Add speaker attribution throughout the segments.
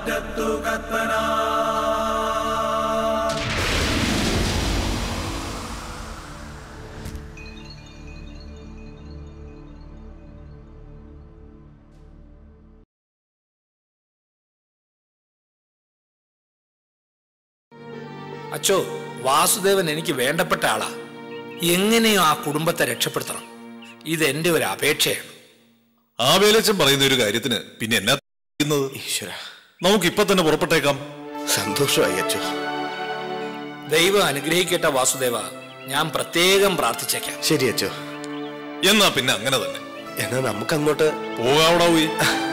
Speaker 1: മുറ്റത്തു കത്തന
Speaker 2: അച്ചോ വാസുദേവൻ എനിക്ക് വേണ്ടപ്പെട്ട ആളാ എങ്ങനെയോ ആ കുടുംബത്തെ രക്ഷപ്പെടുത്തണം ഇത് എന്റെ ഒരു അപേക്ഷയാണ്
Speaker 3: ആ വേലച്ചൻ പറയുന്ന ഒരു കാര്യത്തിന് പിന്നെ എന്നാ ചെയ്യുന്നത്
Speaker 4: ഈശ്വര
Speaker 3: നമുക്ക് ഇപ്പൊ തന്നെ പുറപ്പെട്ടേക്കാം
Speaker 4: സന്തോഷമായി അച്ചു
Speaker 2: ദൈവം അനുഗ്രഹിക്കട്ടെ വാസുദേവ ഞാൻ പ്രത്യേകം പ്രാർത്ഥിച്ചേക്കാം
Speaker 4: ശരി അച്ചു
Speaker 3: എന്നാ പിന്നെ അങ്ങനെ തന്നെ
Speaker 4: എന്നാ നമുക്ക് അങ്ങോട്ട്
Speaker 3: പോകാവടാ പോയി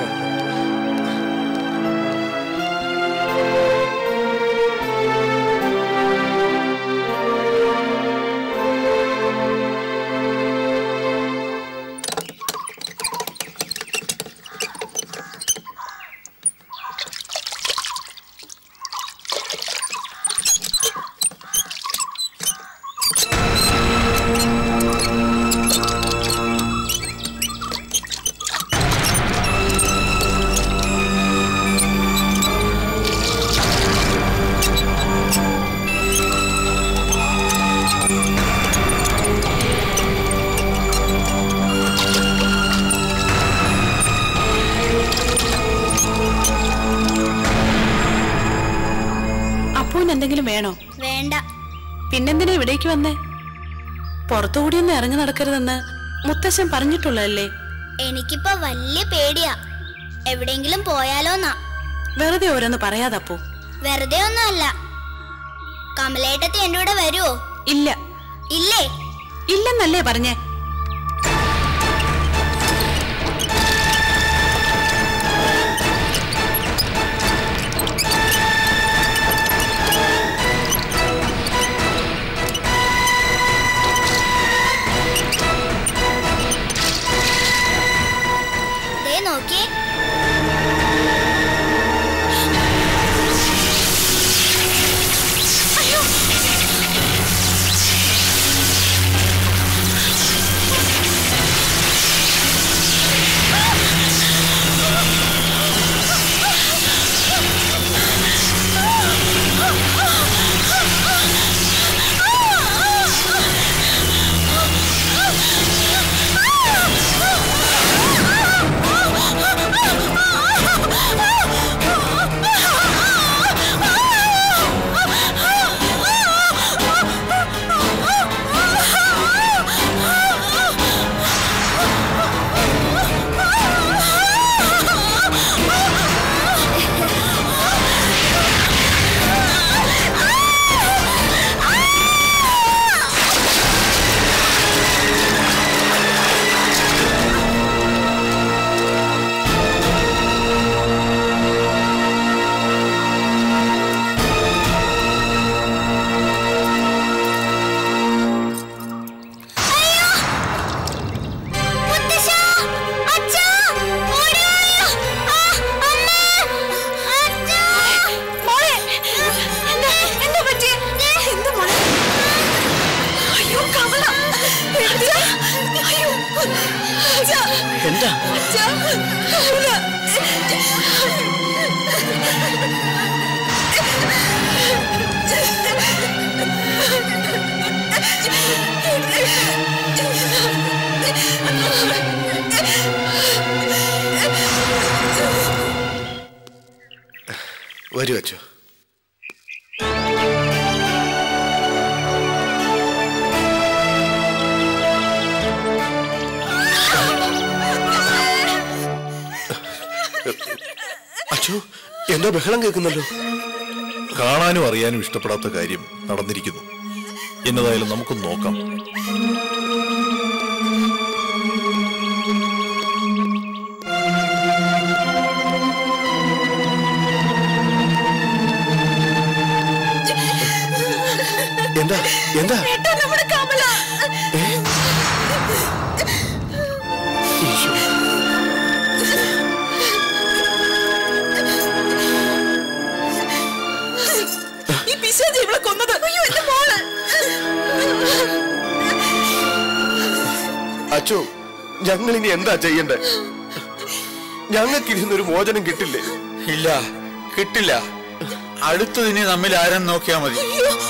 Speaker 5: അപ്പൂന് എന്തെങ്കിലും വേണോ
Speaker 6: വേണ്ട
Speaker 5: പിന്നെന്തിനാ ഇവിടേക്ക് വന്നേ പുറത്തുകൂടി ഒന്ന് ഇറങ്ങി നടക്കരുതെന്ന് മുത്തശ്ശൻ പറഞ്ഞിട്ടുള്ളതല്ലേ
Speaker 6: എനിക്കിപ്പോ വലിയ പേടിയാ എവിടെയെങ്കിലും പോയാലോന്നാ
Speaker 5: വെറുതെ ഓരോന്ന് പറയാതപ്പൂ
Speaker 6: വെറുതെ ഒന്നുമല്ല കമലേട്ടത്തി എന്റെ കൂടെ വരുവോ
Speaker 5: ഇല്ല
Speaker 6: ഇല്ലേ
Speaker 5: ഇല്ലെന്നല്ലേ പറഞ്ഞേ
Speaker 6: ദേ നോക്കിയേ മുത്തശ്ശാ! അച്ഛാ! ഓടി വായോ! ആ, അമ്മേ! അച്ഛാ!
Speaker 4: എന്താ വരൂ അച്ചു അച്ചു എന്തോ ബഹളം കേൾക്കുന്നല്ലോ
Speaker 3: കാണാനും അറിയാനും ഇഷ്ടപ്പെടാത്ത കാര്യം നടന്നിരിക്കുന്നു എന്നതായാലും നമുക്കൊന്ന് നോക്കാം
Speaker 4: എന്താ എന്താ ഏ? ഈശോ.
Speaker 5: ഈ പിശാചി ഇവിടെ കൊന്നത് അയ്യോ എന്റെ മോള്
Speaker 4: അച്ചു ഞങ്ങൾ ഇനി എന്താ ചെയ്യണ്ടേ ഞങ്ങൾക്ക് ഇതിന്നൊരു മോചനം കിട്ടില്ലേ
Speaker 2: ഇല്ല
Speaker 1: കിട്ടില്ല അടുത്തത് ഇനി നമ്മിൽ ആരും നോക്കിയാ മതി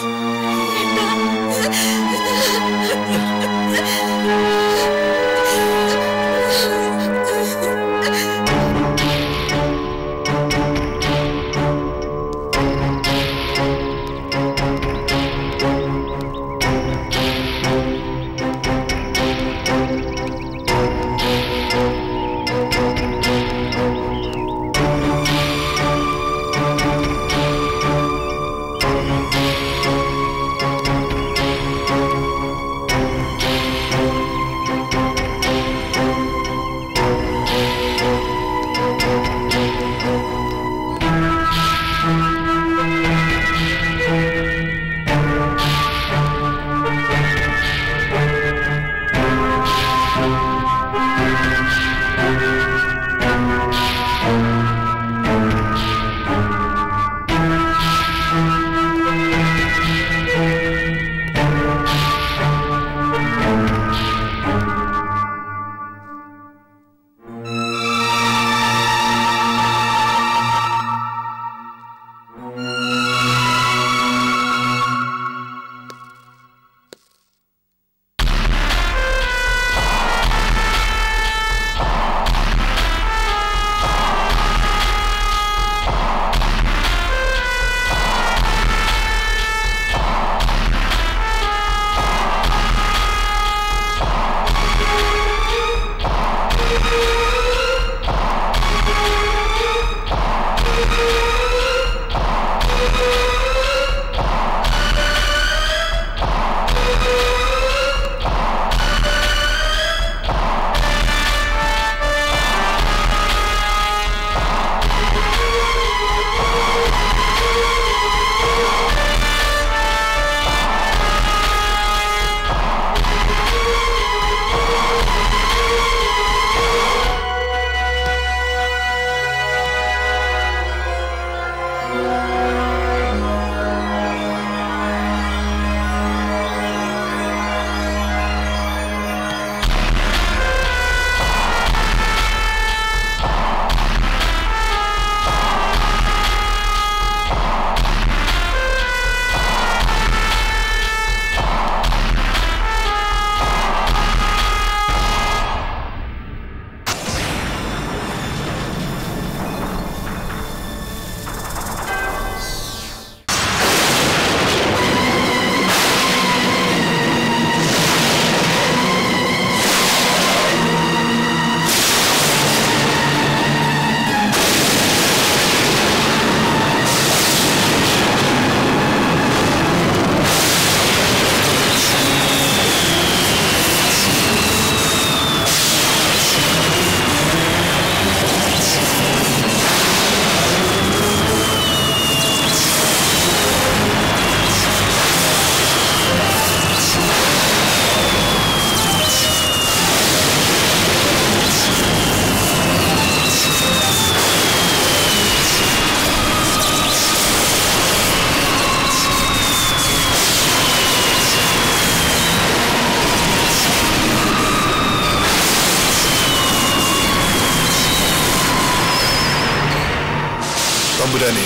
Speaker 3: തമ്പുരാനെ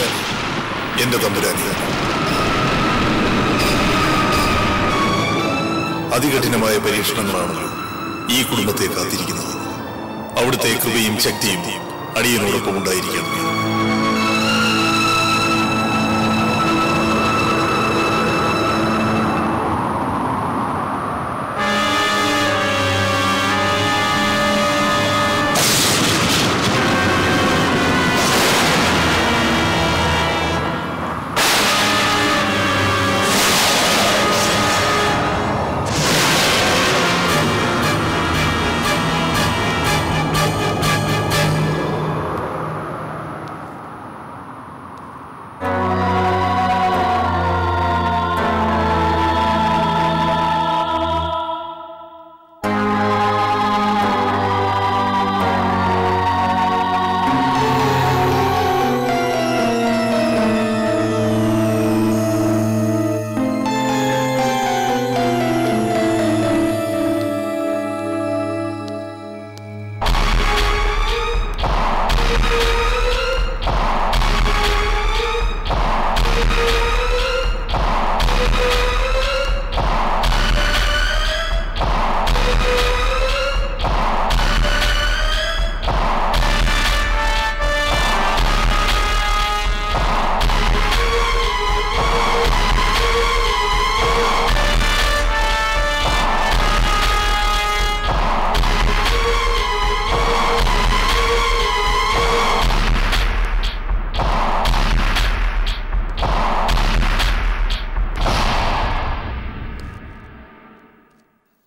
Speaker 3: എന്റെ തമ്പുരാനെ അതികഠിനമായ പരീക്ഷണങ്ങളാണല്ലോ ഈ കുടുംബത്തെ കാത്തിരിക്കുന്നത് അവിടുത്തെ കൃപയും ശക്തിയും അടിയനോടൊപ്പം ഉണ്ടായിരിക്കണമേ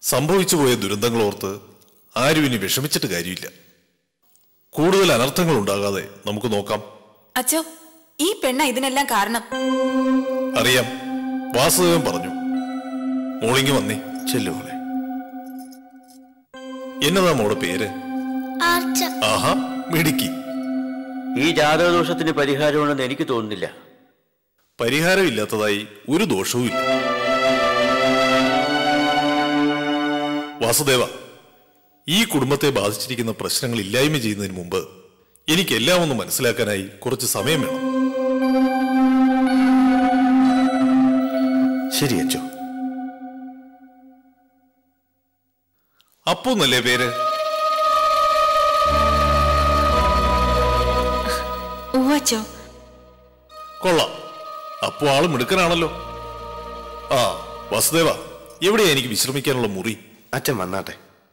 Speaker 3: സംഭവിച്ചു പോയ ദുരന്തങ്ങൾ ഓർത്ത് ആരും ഇനി വിഷമിച്ചിട്ട് കാര്യമില്ല കൂടുതൽ അനർത്ഥങ്ങൾ ഉണ്ടാകാതെ നമുക്ക് നോക്കാം
Speaker 5: അച്ഛോ ഈ പെണ്ണ ഇതിനെല്ലാം കാരണം
Speaker 3: അറിയാം വാസുദേവൻ പറഞ്ഞു മോളിങ്ങി വന്നേ
Speaker 4: ചെല്ലു മോളെ
Speaker 3: എന്നതാ മോടെ പേര്
Speaker 6: ആർച്ച
Speaker 3: ആഹാ മിടുക്കി
Speaker 7: ഈ ജാതകദോഷത്തിന് പരിഹാരമുണ്ടെന്ന് എനിക്ക് തോന്നുന്നില്ല
Speaker 3: പരിഹാരമില്ലാത്തതായി ഒരു ദോഷവും ഇല്ല വാസുദേവ ഈ കുടുംബത്തെ ബാധിച്ചിരിക്കുന്ന പ്രശ്നങ്ങൾ ഇല്ലായ്മ ചെയ്യുന്നതിന് മുമ്പ് എനിക്ക് എല്ലാം ഒന്ന് മനസ്സിലാക്കാനായി കുറച്ച് സമയം വേണം
Speaker 4: ശരി അച്ചോ
Speaker 3: അപ്പു എന്നല്ലേ പേര്
Speaker 5: ഓ അച്ഛോ
Speaker 3: കൊള്ളാം അപ്പു ആള് മിടുക്കനാണല്ലോ ആ വാസുദേവ എവിടെയാ എനിക്ക് വിശ്രമിക്കാനുള്ള മുറി
Speaker 4: അച്ഛൻ വന്നാട്ടെ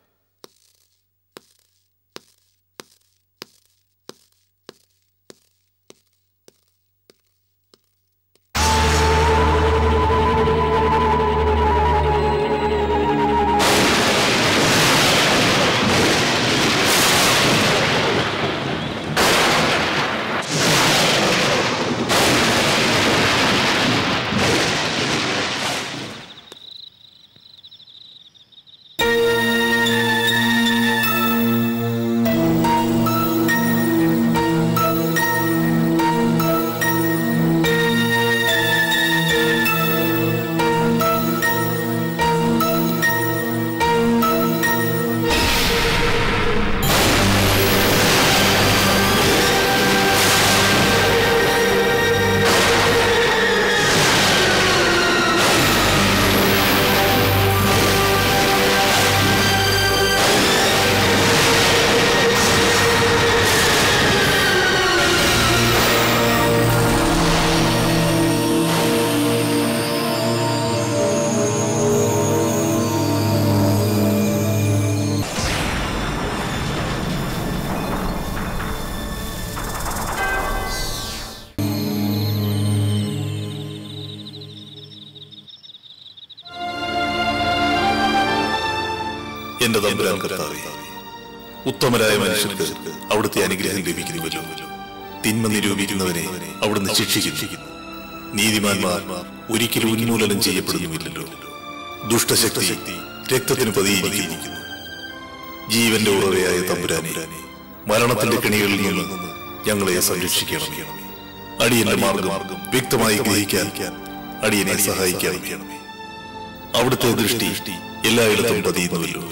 Speaker 3: എന്റെ തമ്പുരാൻ കർത്താവേ ഉത്തമരായ മനുഷ്യർക്ക് അവിടുത്തെ അനുഗ്രഹം ലഭിക്കുന്നുവല്ലോ തിന്മ നിരൂപിക്കുന്നവനെ അവിടുന്ന് ശിക്ഷിക്കുന്നു നീതിമാന്മാർ ഒരിക്കലും ഉന്മൂലനം ചെയ്യപ്പെടുന്നുമില്ലല്ലോ ദുഷ്ടശക്തി രക്തത്തിന് പതിയിരിക്കുന്നു ജീവന്റെ ഉറവയായ തമ്പുരാനെ മരണത്തിന്റെ കെണികളിൽ നിന്ന് ഞങ്ങളെ സംരക്ഷിക്കണമേ അടിയന്റെ മാർഗം വ്യക്തമായി ഗ്രഹിക്കാൻ അടിയനെ സഹായിക്കണമേ അവിടുത്തെ ദൃഷ്ടി എല്ലായിടത്തും പതിയുന്നുവല്ലോ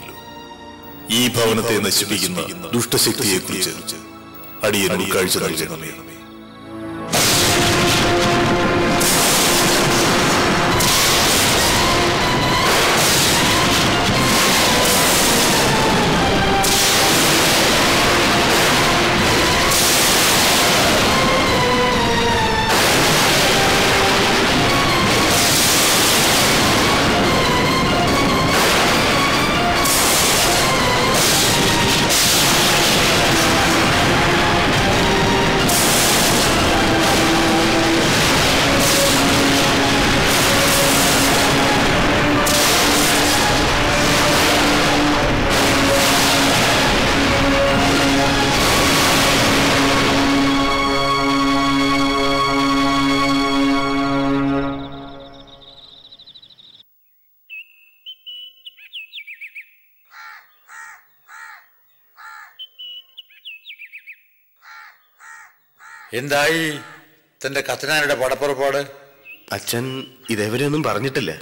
Speaker 3: ഈ ഭവനത്തെ നശിപ്പിക്കുന്ന ദുഷ്ടശക്തിയെ കുറിച്ച് അടിയൻ ഉൾക്കാഴ്ച നൽകണമേ
Speaker 1: എന്തായി തന്റെ കത്തനാരുടെ പടപ്പുറപ്പാട്
Speaker 4: അച്ഛൻ ഇതേവരെ ഒന്നും പറഞ്ഞിട്ടില്ല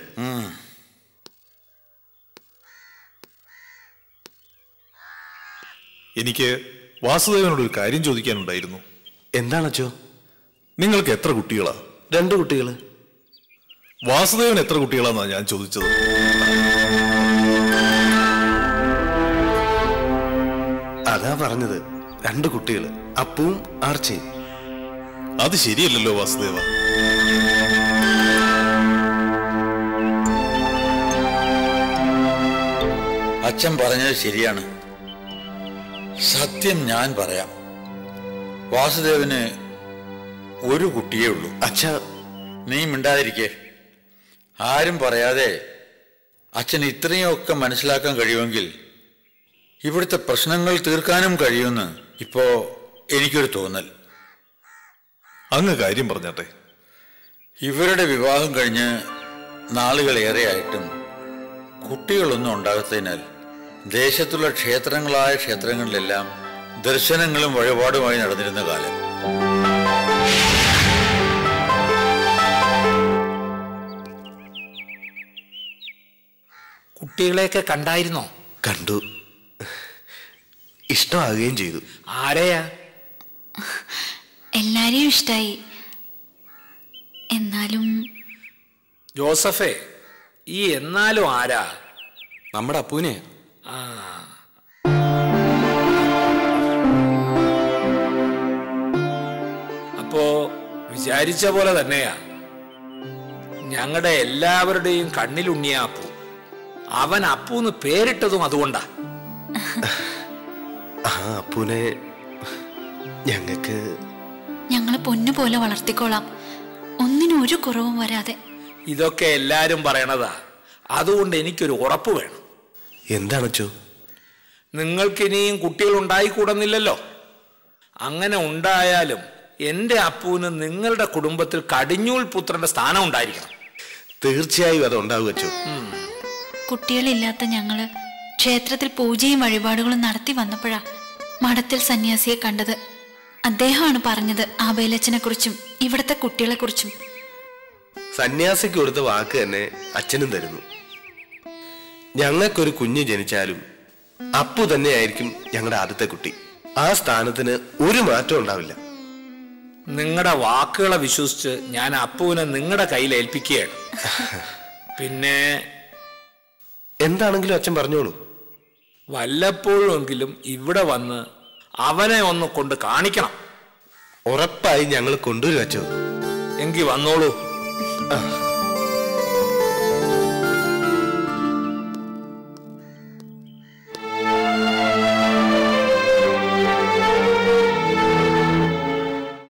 Speaker 3: എനിക്ക് വാസുദേവനോട് ഒരു കാര്യം ചോദിക്കാനുണ്ടായിരുന്നു
Speaker 4: എന്താണ് അച്ചോ
Speaker 3: നിങ്ങൾക്ക് എത്ര കുട്ടികളാ
Speaker 4: രണ്ടു കുട്ടികള്
Speaker 3: വാസുദേവൻ എത്ര കുട്ടികളാന്നാ ഞാൻ ചോദിച്ചത്
Speaker 4: അതാ പറഞ്ഞത് രണ്ട് കുട്ടികള് അപ്പവും ആർച്ചയും
Speaker 3: അത് ശരിയല്ലല്ലോ വാസുദേവ
Speaker 1: അച്ഛൻ പറഞ്ഞത് ശരിയാണ് സത്യം ഞാൻ പറയാം വാസുദേവന് ഒരു കുട്ടിയേ ഉള്ളൂ
Speaker 4: അച്ഛ
Speaker 1: നീ മിണ്ടാതിരിക്കേ ആരും പറയാതെ അച്ഛൻ ഇത്രയൊക്കെ മനസ്സിലാക്കാൻ കഴിയുമെങ്കിൽ ഇവിടുത്തെ പ്രശ്നങ്ങൾ തീർക്കാനും കഴിയുമെന്ന് ഇപ്പോ എനിക്കൊരു തോന്നൽ
Speaker 3: അങ്ങ് കാര്യം പറഞ്ഞാട്ടെ
Speaker 1: ഇവരുടെ വിവാഹം കഴിഞ്ഞ് നാളുകളേറെയായിട്ടും കുട്ടികളൊന്നും ഉണ്ടാകാത്തതിനാൽ ദേശത്തുള്ള ക്ഷേത്രങ്ങളായ ക്ഷേത്രങ്ങളിലെല്ലാം ദർശനങ്ങളും വഴിപാടുമായി നടന്നിരുന്ന കാലം
Speaker 2: കുട്ടികളെയൊക്കെ കണ്ടായിരുന്നോ
Speaker 4: കണ്ടു ഇഷ്ടമാകുകയും ചെയ്തു
Speaker 2: ആരെയാ
Speaker 8: എല്ലാരെയും ഇഷ്ടായി എന്നാലും
Speaker 2: ജോസഫേ ഈ എന്നാലും ആരാ
Speaker 9: നമ്മുടെ അപ്പൂനെ
Speaker 2: ആ അപ്പോ വിചാരിച്ച പോലെ തന്നെയാ ഞങ്ങളുടെ എല്ലാവരുടെയും കണ്ണിലുണ്ണിയ അപ്പു അവൻ അപ്പൂന്ന് പേരിട്ടതും അതുകൊണ്ടാ
Speaker 4: ആ അപ്പൂനെ ഞങ്ങൾക്ക്
Speaker 8: ഞങ്ങൾ പൊന്നുപോലെ വളർത്തിക്കോളാം ഒന്നിനും ഒരു കുറവും വരാതെ
Speaker 2: ഇതൊക്കെ എല്ലാരും പറയണതാ അതുകൊണ്ട് എനിക്കൊരു ഉറപ്പ് വേണം
Speaker 4: എന്താണച്ചോ
Speaker 2: നിങ്ങൾക്കിനിയും കുട്ടികൾ ഉണ്ടായിക്കൂടുന്നില്ലല്ലോ അങ്ങനെ ഉണ്ടായാലും എന്റെ അപ്പൂന് നിങ്ങളുടെ കുടുംബത്തിൽ കടിഞ്ഞൂൽ പുത്രന്റെ സ്ഥാനം ഉണ്ടായിരിക്കണം
Speaker 4: തീർച്ചയായും അത് ഉണ്ടാവും അച്ചോ
Speaker 8: കുട്ടികളില്ലാത്ത ഞങ്ങള് ക്ഷേത്രത്തിൽ പൂജയും വഴിപാടുകളും നടത്തി വന്നപ്പോഴാ മഠത്തിൽ സന്യാസിയെ കണ്ടത് അദ്ദേഹമാണ് പറഞ്ഞത് ആബേലച്ചനെ കുറിച്ചും ഇവിടുത്തെ കുട്ടികളെ കുറിച്ചും
Speaker 4: സന്യാസിക്ക് കൊടുത്ത വാക്ക് തന്നെ അച്ഛനും തരുന്നു ഞങ്ങൾക്കൊരു കുഞ്ഞ് ജനിച്ചാലും അപ്പു തന്നെയായിരിക്കും ഞങ്ങളുടെ ആദ്യത്തെ കുട്ടി ആ സ്ഥാനത്തിന് ഒരു മാറ്റം ഉണ്ടാവില്ല
Speaker 2: നിങ്ങളുടെ വാക്കുകളെ വിശ്വസിച്ച് ഞാൻ അപ്പുവിനെ നിങ്ങളുടെ കയ്യിൽ ഏൽപ്പിക്കുകയാണ് പിന്നെ
Speaker 4: എന്താണെങ്കിലും അച്ഛൻ പറഞ്ഞോളൂ
Speaker 2: വല്ലപ്പോഴുമെങ്കിലും ഇവിടെ വന്ന് അവനെ ഒന്ന് കൊണ്ട് കാണിക്കണം
Speaker 4: ഉറപ്പായി ഞങ്ങൾ കൊണ്ടുവരും അച്ചോ
Speaker 2: എങ്കിൽ വന്നോളൂ
Speaker 4: ആ